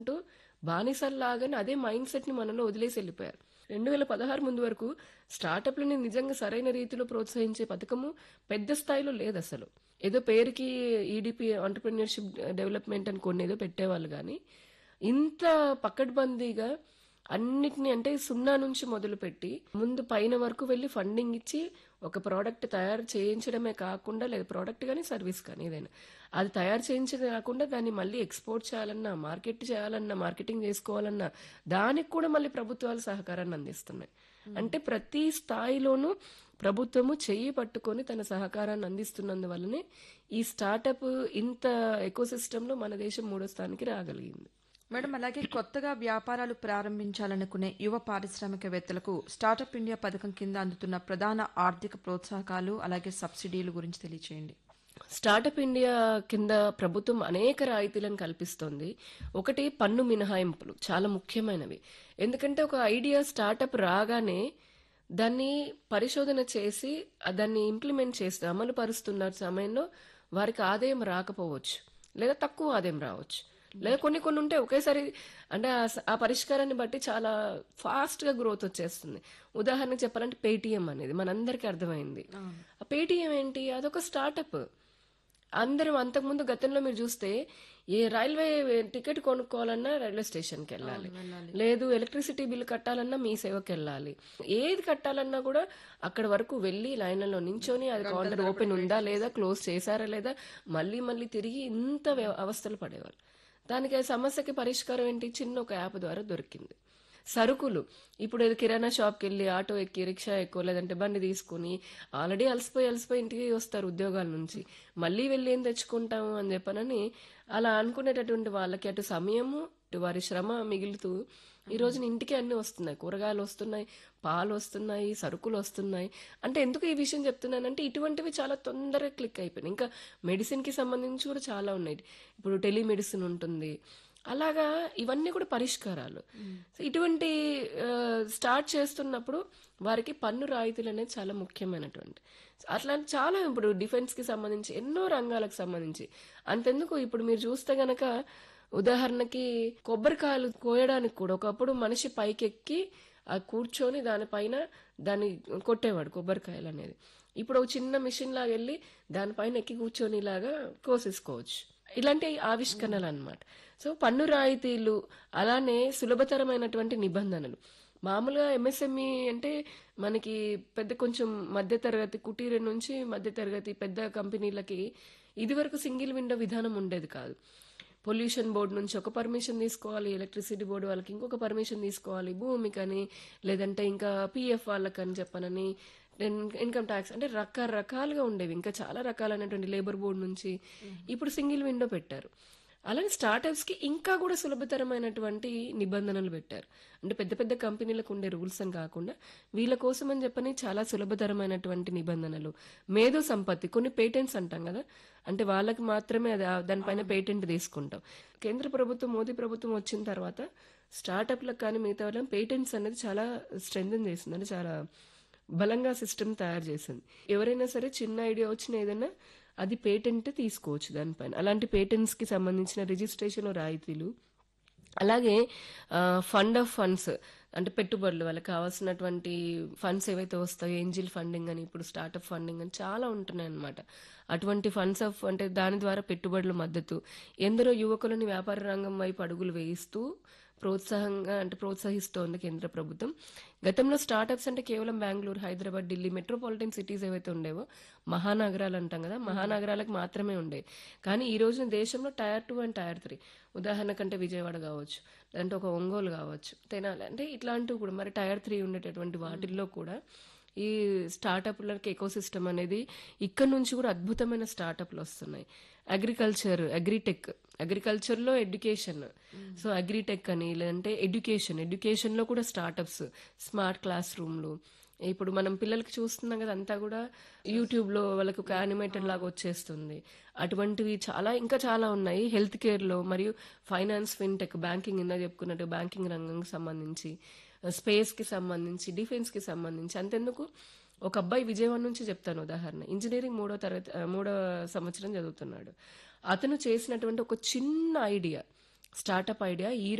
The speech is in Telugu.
అంటూ బానిసల్లాగానే అదే మైండ్ సెట్ ని మనలో వదిలేసి వెళ్ళిపోయారు రెండు వేల పదహారు ముందు వరకు స్టార్టప్లని నిజంగా సరైన రీతిలో ప్రోత్సహించే పథకము పెద్ద స్థాయిలో లేదు అసలు ఏదో పేరుకి ఈడిపి ఆంటర్ప్రినర్షిప్ డెవలప్మెంట్ అని కొన్ని ఏదో పెట్టేవాళ్ళు కానీ ఇంత పకడ్బందీగా అన్నిటిని అంటే సున్నా నుంచి మొదలుపెట్టి ముందు పైన వరకు వెళ్ళి ఫండింగ్ ఇచ్చి ఒక ప్రోడక్ట్ తయారు చేయించడమే కాకుండా లేదా ప్రోడక్ట్ కానీ సర్వీస్ కానీ ఏదైనా అది తయారు చేయించడమే కాకుండా దాన్ని మళ్ళీ ఎక్స్పోర్ట్ చేయాలన్నా మార్కెట్ చేయాలన్నా మార్కెటింగ్ చేసుకోవాలన్నా దానికి కూడా మళ్ళీ ప్రభుత్వాలు సహకారాన్ని అందిస్తున్నాయి అంటే ప్రతి స్థాయిలోనూ ప్రభుత్వము చెయ్యి పట్టుకొని తన సహకారాన్ని అందిస్తున్నందువల్లనే ఈ స్టార్టప్ ఇంత ఎకో లో మన దేశం మూడో స్థానానికి రాగలిగింది మేడం అలాగే కొత్తగా వ్యాపారాలు ప్రారంభించాలనుకునే యువ పారిశ్రామికవేత్తలకు స్టార్టప్ ఇండియా పథకం కింద అందుతున్న ప్రధాన ఆర్థిక ప్రోత్సాహకాలు అలాగే సబ్సిడీల గురించి తెలియచేయండి స్టార్టప్ ఇండియా కింద ప్రభుత్వం అనేక రాయితీలను కల్పిస్తోంది ఒకటి పన్ను మినహాయింపులు చాలా ముఖ్యమైనవి ఎందుకంటే ఒక ఐడియా స్టార్టప్ రాగానే దాన్ని పరిశోధన చేసి ఆ దాన్ని ఇంప్లిమెంట్ చేస్తే అమలు పరుస్తున్న సమయంలో వారికి ఆదాయం రాకపోవచ్చు లేదా తక్కువ ఆదాయం రావచ్చు లేదా కొన్ని కొన్ని ఉంటే ఒకేసారి అంటే ఆ స- ఆ పరిష్కారాన్ని బట్టి చాలా ఫాస్ట్ గా గ్రోత్ వచ్చేస్తుంది ఉదాహరణకు చెప్పాలంటే పేటిఎం అనేది మనందరికీ అర్థమైంది ఆ పేటిఎం ఏంటి అదొక స్టార్టప్ అందరం అంతకుముందు గతంలో మీరు చూస్తే ఏ రైల్వే టికెట్ కొనుక్కోవాలన్నా రైల్వే స్టేషన్కి వెళ్ళాలి లేదు ఎలక్ట్రిసిటీ బిల్ కట్టాలన్నా మీ సేవకి వెళ్ళాలి ఏది కట్టాలన్నా కూడా అక్కడ వరకు వెళ్ళి లైన్లలో నించొని అది కౌంటర్ ఓపెన్ ఉందా లేదా క్లోజ్ చేశారా లేదా మళ్ళీ మళ్ళీ తిరిగి ఇంత వ్య- అవస్థలు పడేవాళ్ళు దానికి ఆ సమస్యకి పరిష్కారం ఏంటి చిన్న ఒక యాప్ ద్వారా దొరికింది సరుకులు ఇప్పుడు ఏదో కిరాణా షాప్కి వెళ్ళి ఆటో ఎక్కి రిక్షా ఎక్కువ లేదంటే బండి తీసుకుని ఆల్రెడీ అలసిపోయి అలసిపోయి ఇంటికి వస్తారు ఉద్యోగాల నుంచి మళ్ళీ వెళ్ళి ఏం తెచ్చుకుంటాము అని చెప్పనని అలా అనుకునేటటువంటి వాళ్ళకి అటు సమయము ఇటు వారి శ్రమ మిగులుతూ ఈ రోజున ఇంటికి అన్ని వస్తున్నాయి కూరగాయలు వస్తున్నాయి పాలు వస్తున్నాయి సరుకులు వస్తున్నాయి అంటే ఎందుకు ఈ విషయం చెప్తున్నానంటే ఇటువంటివి చాలా తొందరగా క్లిక్ అయిపోయినాయి ఇంకా మెడిసిన్ కి సంబంధించి కూడా చాలా ఉన్నాయి ఇప్పుడు టెలిమెడిసిన్ ఉంటుంది అలాగా ఇవన్నీ కూడా పరిష్కారాలు సో ఇటువంటి ఆ, స్టార్ట్ చేస్తున్నప్పుడు వారికి పన్ను రాయితీలు అనేది చాలా ముఖ్యమైనటువంటి అట్లా చాలా ఇప్పుడు డిఫెన్స్ కి సంబంధించి ఎన్నో రంగాలకు సంబంధించి అంతెందుకు ఇప్పుడు మీరు చూస్తే గనక ఉదాహరణకి కొబ్బరికాయలు కోయడానికి కూడా ఒకప్పుడు మనిషి పైకెక్కి ఆ కూర్చొని దానిపైన దాన్ని కొట్టేవాడు కొబ్బరికాయలు అనేది ఇప్పుడు ఒక చిన్న మిషన్ లాగా వెళ్ళి దానిపైన ఎక్కి కూర్చొని ఇలాగా కోసేసుకోవచ్చు ఇలాంటి ఆవిష్కరణలు అన్నమాట సో పన్ను రాయితీలు అలానే సులభతరమైనటువంటి నిబంధనలు మామూలుగా ఎంఎస్ఎంఈ అంటే మనకి పెద్ద కొంచెం మధ్య తరగతి కుటీర నుంచి మధ్య తరగతి పెద్ద కంపెనీలకి ఇదివరకు సింగిల్ విండో విధానం ఉండేది కాదు పొల్యూషన్ బోర్డు నుంచి ఒక పర్మిషన్ తీసుకోవాలి ఎలక్ట్రిసిటీ బోర్డు వాళ్ళకి ఇంకొక పర్మిషన్ తీసుకోవాలి భూమికని లేదంటే ఇంకా పిఎఫ్ వాళ్ళకని చెప్పనని ఇన్కమ్ ట్యాక్స్ అంటే రకరకాలుగా ఉండేవి ఇంకా చాలా రకాలైనటువంటి లేబర్ బోర్డు నుంచి ఇప్పుడు సింగిల్ విండో పెట్టారు అలానే స్టార్టప్స్ కి ఇంకా కూడా సులభతరమైనటువంటి నిబంధనలు పెట్టారు అంటే పెద్ద పెద్ద కంపెనీలకు ఉండే రూల్స్ అని కాకుండా వీళ్ళ కోసం అని చెప్పని చాలా సులభతరమైనటువంటి నిబంధనలు మేధో సంపత్తి కొన్ని పేటెంట్స్ అంటాం కదా అంటే వాళ్ళకి మాత్రమే అది ఆ- దానిపైన పేటెంట్ తీసుకుంటాం కేంద్ర ప్రభుత్వం మోదీ ప్రభుత్వం వచ్చిన తర్వాత స్టార్టప్లకు కానీ మిగతా వాళ్ళని పేటెంట్స్ అనేది చాలా స్ట్రెంగ్ చేసింది అంటే చాలా బలంగా సిస్టమ్ తయారు చేసింది ఎవరైనా సరే చిన్న ఐడియా వచ్చిన ఏదైనా అది పేటెంట్ తీసుకోవచ్చు దానిపైన అలాంటి పేటెంట్స్ కి సంబంధించిన రిజిస్ట్రేషన్ రాయితీలు అలాగే ఫండ్ ఆఫ్ ఫండ్స్ అంటే పెట్టుబడులు వాళ్ళకి కావాల్సినటువంటి ఫండ్స్ ఏవైతే వస్తాయో ఏంజిల్ ఫండింగ్ అని ఇప్పుడు స్టార్టప్ ఫండింగ్ అని చాలా ఉంటున్నాయి అన్నమాట అటువంటి ఫండ్స్ ఆఫ్ అంటే దాని ద్వారా పెట్టుబడుల మద్దతు ఎందరో యువకులని వ్యాపార రంగం వైపు అడుగులు వేయిస్తూ ప్రోత్సాహంగా అంటే ప్రోత్సహిస్తోంది కేంద్ర ప్రభుత్వం గతంలో స్టార్టప్స్ అంటే కేవలం బెంగళూరు హైదరాబాద్ ఢిల్లీ మెట్రోపాలిటన్ సిటీస్ ఏవైతే ఉండేవో మహానగరాలు అంటాం కదా మహానగరాలకు మాత్రమే ఉండేవి కానీ ఈ రోజున దేశంలో tier two and tier three ఉదాహరణకంటే విజయవాడ కావచ్చు లేదంటే ఒక ఒంగోలు కావచ్చు తెనాలి అంటే ఇట్లాంటివి కూడా మరి టైర్ త్రీ ఉండేటటువంటి వాటిల్లో కూడా ఈ స్టార్టప్లకి ఎకో సిస్టమ్ అనేది ఇక్కడ నుంచి కూడా అద్భుతమైన స్టార్టప్లు వస్తున్నాయి అగ్రికల్చర్ అగ్రిటెక్ అగ్రికల్చర్ లో ఎడ్యుకేషన్ సో అగ్రిటెక్ అని లేదంటే ఎడ్యుకేషన్ ఎడ్యుకేషన్ లో కూడా స్టార్టప్స్ స్మార్ట్ క్లాస్ రూమ్లు ఇప్పుడు మనం పిల్లలకి చూస్తున్నాం కదా అంతా కూడా యూట్యూబ్ లో వాళ్ళకి ఒక యానిమేటెడ్ లాగా వచ్చేస్తుంది అటువంటివి చాలా ఇంకా చాలా ఉన్నాయి హెల్త్ కేర్ లో మరియు ఫైనాన్స్ ఫిన్టెక్ బ్యాంకింగ్ ఇందా చెప్పుకున్నట్టు బ్యాంకింగ్ రంగంకి సంబంధించి స్పేస్ కి సంబంధించి డిఫెన్స్ కి సంబంధించి అంతెందుకు ఒక అబ్బాయి విజయవాడ నుంచి చెప్తాను ఉదాహరణ ఇంజనీరింగ్ మూడో తరగతి ఆ, మూడో సంవత్సరం చదువుతున్నాడు అతను చేసినటువంటి ఒక చిన్న ఐడియా స్టార్టప్ ఐడియా ఈ